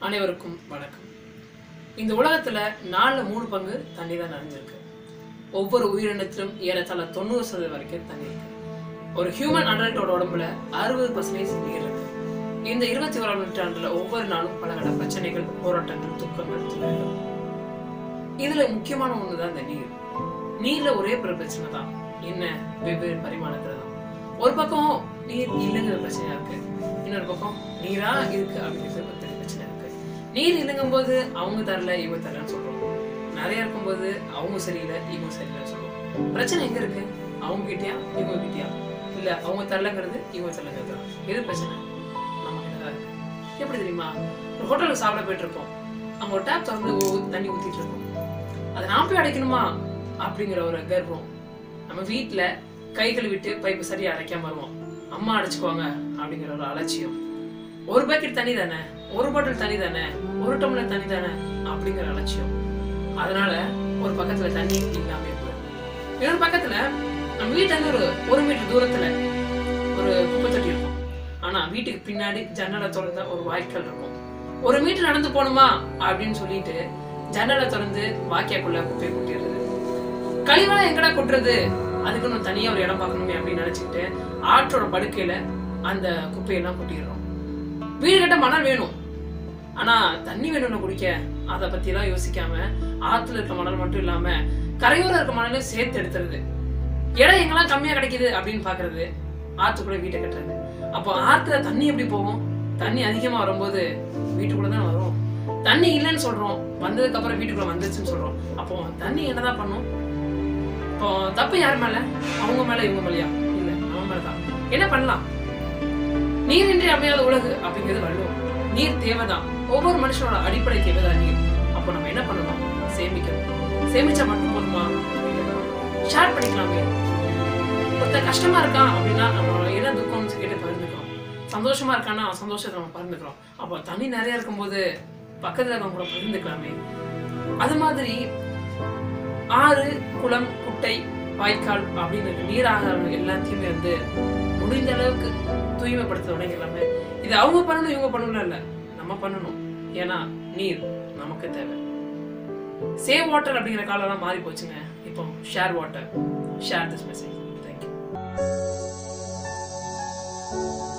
அனைவருக்கும் வணக்கம் இந்த உலகத்துல நாலுல மூணு பங்கு தண்ணி தான் நிறைஞ்சிருக்கு ஒவ்வொரு உயிரினத்திலும் ஏறத்தாழ தொண்ணூறு சதவீதம் வரைக்கும் தண்ணி இருக்கு ஒரு ஹியூமன் அடல்ட்டோட உடம்புல அறுபது பர்சன்டேஜ் நீர் இருக்கு இந்த இருபத்தி ஓராம் நூற்றாண்டுல ஒவ்வொரு நாளும் பலகட பிரச்சனைகள் போராட்டங்கள் துக்கங்கள் துயரங்கள் இதுல முக்கியமான ஒண்ணுதான் இந்த நீர் நீர்ல ஒரே ஒரு பிரச்சனை தான் என்ன வெவ்வேறு பரிமாணத்துல தான் ஒரு பக்கம் நீர் இல்லைங்கிற பிரச்சனையா இருக்கு இன்னொரு பக்கம் நீரா இருக்கு அப்படிங்கிறது ஒரு பெரிய பிரச்சனை இருக்கு நீர் இல்லைங்கும் போது அவங்க தரல இவங்க தரலன்னு சொல்றோம் நிறைய இருக்கும்போது அவங்க சரியில்லை இவங்க சரியில்லைன்னு சொல்றோம் பிரச்சனை எங்க இருக்கு அவங்க கிட்டயா இவங்க கிட்டயா இல்ல அவங்க தரலங்கிறது இவங்க தரலங்கிறது எது பிரச்சனை நம்ம கிட்ட தான் இருக்கு எப்படி தெரியுமா ஒரு ஹோட்டலுக்கு சாப்பிட போயிட்டு இருக்கோம் அவங்க ஒரு டேப் திறந்து ஊ- தண்ணி ஊத்திட்டு இருக்கோம் அதை நான் போய் அடைக்கணுமா அப்படிங்கிற ஒரு கர்வம் நம்ம வீட்ல கை கழுவிட்டு பைப்பு சரியா அடைக்காம வருவோம் அம்மா அடைச்சுக்குவாங்க அப்படிங்கிற ஒரு அலட்சியம் ஒரு பாக்கெட் தண்ணி தானே ஒரு பாட்டில் தண்ணி தானே ஒரு டம்ளர் தண்ணி தானே அப்படிங்கிற அலட்சியம் அதனால ஒரு பக்கத்துல தண்ணி இல்லாம போயிடும் இன்னொரு பக்கத்துல நம்ம வீட்டுல இருந்து ஒரு ஒரு மீட்டர் தூரத்துல ஒரு குப்பை தொட்டி இருக்கும் ஆனா வீட்டுக்கு பின்னாடி ஜன்னலை திறந்த ஒரு வாய்க்கால் இருக்கும் ஒரு மீட்டர் நடந்து போகணுமா அப்படின்னு சொல்லிட்டு ஜன்னலை திறந்து வாக்கியாக்குள்ள குப்பையை கொட்டிடுறது கழிவெல்லாம் எங்கடா கொட்டுறது அதுக்கு நம்ம தனியா ஒரு இடம் பார்க்கணுமே அப்படின்னு நினைச்சுக்கிட்டு ஆற்றோட படுக்கையில அந்த குப்பையெல்லாம் கொட்டிடுறோம் வீடு கட்ட மணல் வேணும் ஆனா தண்ணி வேணும்ல குடிக்க அதை பத்தி எல்லாம் யோசிக்காம ஆத்துல இருக்க மணல் மட்டும் இல்லாம கரையோரம் இருக்க மணலையும் சேர்த்து எடுத்துறது இடம் எங்கெல்லாம் கம்மியா கிடைக்குது அப்படின்னு பாக்குறது ஆத்துக்குள்ள வீட்டை கட்டுறது அப்போ ஆத்துல தண்ணி எப்படி போகும் தண்ணி அதிகமா வரும்போது வீட்டுக்குள்ள தான் வரும் தண்ணி இல்லைன்னு சொல்றோம் வந்ததுக்கு அப்புறம் வீட்டுக்குள்ள வந்துருச்சுன்னு சொல்றோம் அப்போ தண்ணி என்னதான் பண்ணும் இப்போ தப்பு யார் மேல அவங்க மேல இவங்க மேலயா இல்ல நம்ம மேலதான் என்ன பண்ணலாம் நீரின்றி அமையாத உலகு அப்படிங்கிறது வள்ளுவம் நீர் தேவைதான் ஒவ்வொரு மனுஷனோட அடிப்படை தேவைதான் நீர் அப்போ நம்ம என்ன பண்ணணும் சேமிக்கணும் சேமிச்சா மட்டும் போதுமா ஷேர் பண்ணிக்கலாமே ஒருத்தர் கஷ்டமா இருக்கான் அப்படின்னா நம்ம என்ன துக்கம்னு கேட்டு பகிர்ந்துக்கிறோம் சந்தோஷமா இருக்கான்னா அவன் சந்தோஷத்தை நம்ம பகிர்ந்துக்கிறோம் அப்போ தண்ணி நிறைய இருக்கும்போது பக்கத்துல இருக்கவங்க கூட பகிர்ந்துக்கலாமே அது மாதிரி ஆறு குளம் குட்டை வாய்க்கால் அப்படின்னு இருக்க நீர் ஆகாரம் எல்லாத்தையுமே வந்து முடிந்த அளவுக்கு தூய்மைப்படுத்த தொடங்கிடலாமே இது அவங்க பண்ணணும் இவங்க பண்ணணும் இல்ல நம்ம பண்ணணும் ஏன்னா நீர் நமக்கு தேவை சேவ் வாட்டர் அப்படிங்கிற காலம்லாம் மாறி போச்சுங்க இப்போ share water share this message thank you